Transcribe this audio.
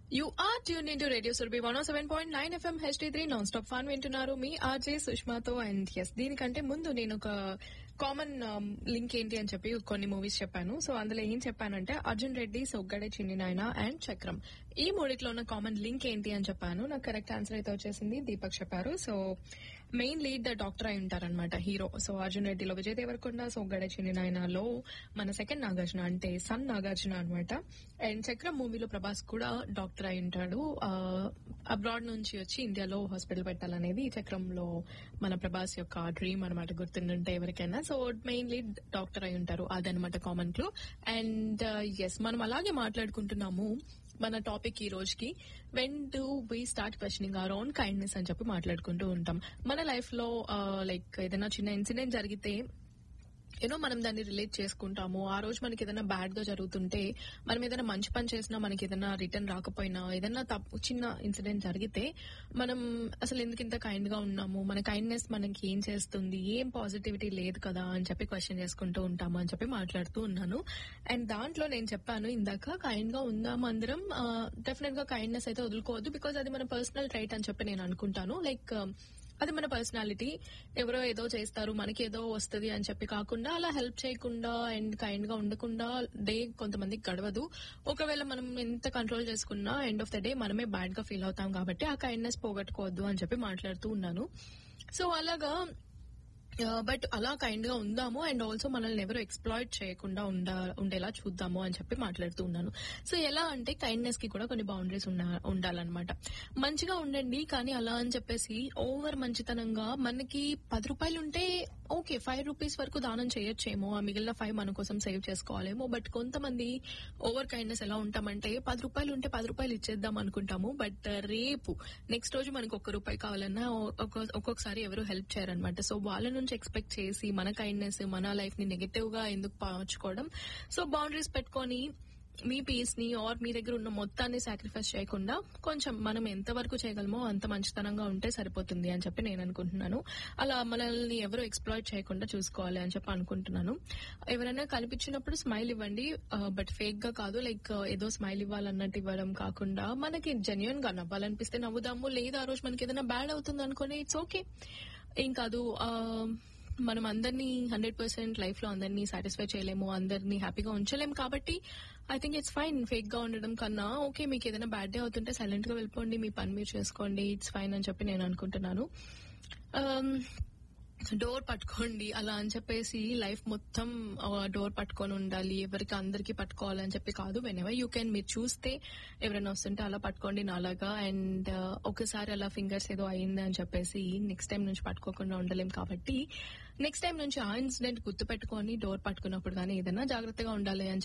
you are tune in to radio Surabhi one seven point nine FM HD three non stop fun వింటున్నారు మీ RJ సుష్మాతో and yes దీనికంటే ముందు నేను ఒక కామన్ లింక్ ఏంటి అని చెప్పి కొన్ని మూవీస్ చెప్పాను సో అందులో ఏం చెప్పానంటే అర్జున్ రెడ్డి సొగ్గడే చిన్ని నాయన అండ్ చక్రం ఈ మూడిట్లో ఉన్న కామన్ లింక్ ఏంటి అని చెప్పాను నాకు కరెక్ట్ ఆన్సర్ అయితే వచ్చేసింది దీపక్ చెప్పారు so main lead the doctor అయి ఉంటారనమాట హీరో సో అర్జున్ రెడ్డిలో విజయ్ దేవరకొండ సొగ్గడే చిన్ని నాయనలో మన సెకండ్ నాగార్జున అంటే సన్ నాగార్జున అనమాట అండ్ చక్రం మూవీలో ప్రభాస్ కూడా డాక్టర్ అయి ఉంటాడు అబ్రాడ్ నుంచి వచ్చి ఇండియాలో హాస్పిటల్ పెట్టాలనేది ఈ చక్రంలో మన ప్రభాస్ యొక్క డ్రీమ్ అనమాట గుర్తుంటే ఎవరికైనా సో మెయిన్లీ డాక్టర్ అయి ఉంటారు అదనమాట కామన్ క్లూ అండ్ ఎస్ మనం అలాగే మాట్లాడుకుంటున్నాము మన టాపిక్ ఈ రోజుకి when do we start questioning our own kindness అని చెప్పి మాట్లాడుకుంటూ ఉంటాం మన లైఫ్ లో లైక్ ఏదైనా చిన్న ఇన్సిడెంట్ జరిగితే యూనో మనం దాన్ని రిలేట్ చేసుకుంటాము ఆ రోజు మనకి ఏదైనా బ్యాడ్ గా జరుగుతుంటే మనం ఏదైనా మంచి పని చేసినా మనకి ఏదైనా రిటర్న్ రాకపోయినా ఏదైనా తప్పు చిన్న ఇన్సిడెంట్ జరిగితే మనం అసలు ఎందుకు ఇంత కైండ్ గా ఉన్నాము మన కైండ్నెస్ మనకి ఏం చేస్తుంది ఏం పాజిటివిటీ లేదు కదా అని చెప్పి క్వశ్చన్ చేసుకుంటూ ఉంటాము అని చెప్పి మాట్లాడుతూ ఉన్నాను అండ్ దాంట్లో నేను చెప్పాను ఇందాక కైండ్ గా ఉందాం అందరం డెఫినెట్ గా కైండ్నెస్ అయితే వదులుకోవద్దు బికాజ్ అది మన పర్సనల్ ట్రైట్ అని చెప్పి నేను అనుకుంటాను లైక్ అది మన పర్సనాలిటీ ఎవరో ఏదో చేస్తారు మనకి ఏదో వస్తుంది అని చెప్పి కాకుండా అలా హెల్ప్ చేయకుండా అండ్ కైండ్ గా ఉండకుండా డే కొంతమందికి గడవదు ఒకవేళ మనం ఎంత కంట్రోల్ చేసుకున్నా ఎండ్ ఆఫ్ ద డే మనమే బ్యాడ్ గా ఫీల్ అవుతాం కాబట్టి ఆ కైండ్నెస్ పోగొట్టుకోవద్దు అని చెప్పి మాట్లాడుతూ ఉన్నాను సో అలాగా బట్ అలా కైండ్ గా ఉందాము అండ్ ఆల్సో మనల్ని ఎవరు ఎక్స్ప్లాయిట్ చేయకుండా ఉండ ఉండేలా చూద్దాము అని చెప్పి మాట్లాడుతూ ఉన్నాను సో ఎలా అంటే కైండ్నెస్ కి కూడా కొన్ని బౌండరీస్ ఉండాలన్నమాట మంచిగా ఉండండి కానీ అలా అని చెప్పేసి ఓవర్ మంచితనంగా మనకి పది రూపాయలు ఉంటే ఓకే ఫైవ్ రూపీస్ వరకు దానం చేయొచ్చేమో ఆ మిగిలిన ఫైవ్ మన కోసం సేవ్ చేసుకోవాలేమో బట్ కొంతమంది ఓవర్ కైండ్నెస్ ఎలా ఉంటామంటే పది రూపాయలు ఉంటే పది రూపాయలు ఇచ్చేద్దాం అనుకుంటాము బట్ రేపు నెక్స్ట్ రోజు మనకు ఒక్క రూపాయి కావాలన్నా ఒక్కొక్కసారి ఎవరు హెల్ప్ చేయరనమాట సో వాళ్ళ నుంచి ఎక్స్పెక్ట్ చేసి మన కైండ్నెస్ మన లైఫ్ ని నెగటివ్ గా ఎందుకు పాచుకోవడం సో బౌండరీస్ పెట్టుకొని మీ పీస్ ని ఆర్ మీ దగ్గర ఉన్న మొత్తాన్ని సాక్రిఫైస్ చేయకుండా కొంచెం మనం ఎంత వరకు చేయగలమో అంత మంచితనంగా ఉంటే సరిపోతుంది అని చెప్పి నేను అనుకుంటున్నాను అలా మనల్ని ఎవరు ఎక్స్ప్లాయిట్ చేయకుండా చూసుకోవాలి అని చెప్పి అనుకుంటున్నాను ఎవరైనా కనిపించినప్పుడు స్మైల్ ఇవ్వండి బట్ ఫేక్ గా కాదు లైక్ ఏదో స్మైల్ ఇవ్వాలన్నట్టు ఇవ్వడం కాకుండా మనకి జెన్యున్ గా నవ్వాలనిపిస్తే నవ్వుదాము లేదా ఆ రోజు మనకి ఏదైనా బ్యాడ్ అవుతుంది అనుకుని ఇట్స్ ఓకే ఏం కాదు మనం అందరినీ హండ్రెడ్ పర్సెంట్ లైఫ్ లో అందరినీ సాటిస్ఫై చేయలేము అందరినీ హ్యాపీగా ఉంచలేము కాబట్టి I think it's fine fake గా ఉండడం కన్నా ఓకే మీకు ఏదైనా బ్యాడ్ డే అవుతుంటే సైలెంట్ గా వెళ్ళిపోండి మీ పని మీరు చేసుకోండి ఇట్స్ ఫైన్ అని చెప్పి నేను అనుకుంటున్నాను డోర్ పట్టుకోండి అలా అని చెప్పేసి లైఫ్ మొత్తం డోర్ పట్టుకొని ఉండాలి ఎవరికి అందరికి పట్టుకోవాలని చెప్పి కాదు వెన్ ఎవర్ యూ కెన్ మీరు చూస్తే ఎవరైనా వస్తుంటే అలా పట్టుకోండి నాలాగా అండ్ ఒకసారి అలా ఫింగర్స్ ఏదో అయింది అని చెప్పేసి నెక్స్ట్ టైం నుంచి పట్టుకోకుండా ఉండలేం కాబట్టి నెక్స్ట్ టైం నుంచి ఆ ఇన్సిడెంట్ గుర్తు పెట్టుకొని డోర్ పట్టుకున్నప్పుడు కానీ ఏదైనా జాగ్రత్తగా ఉండాలి అని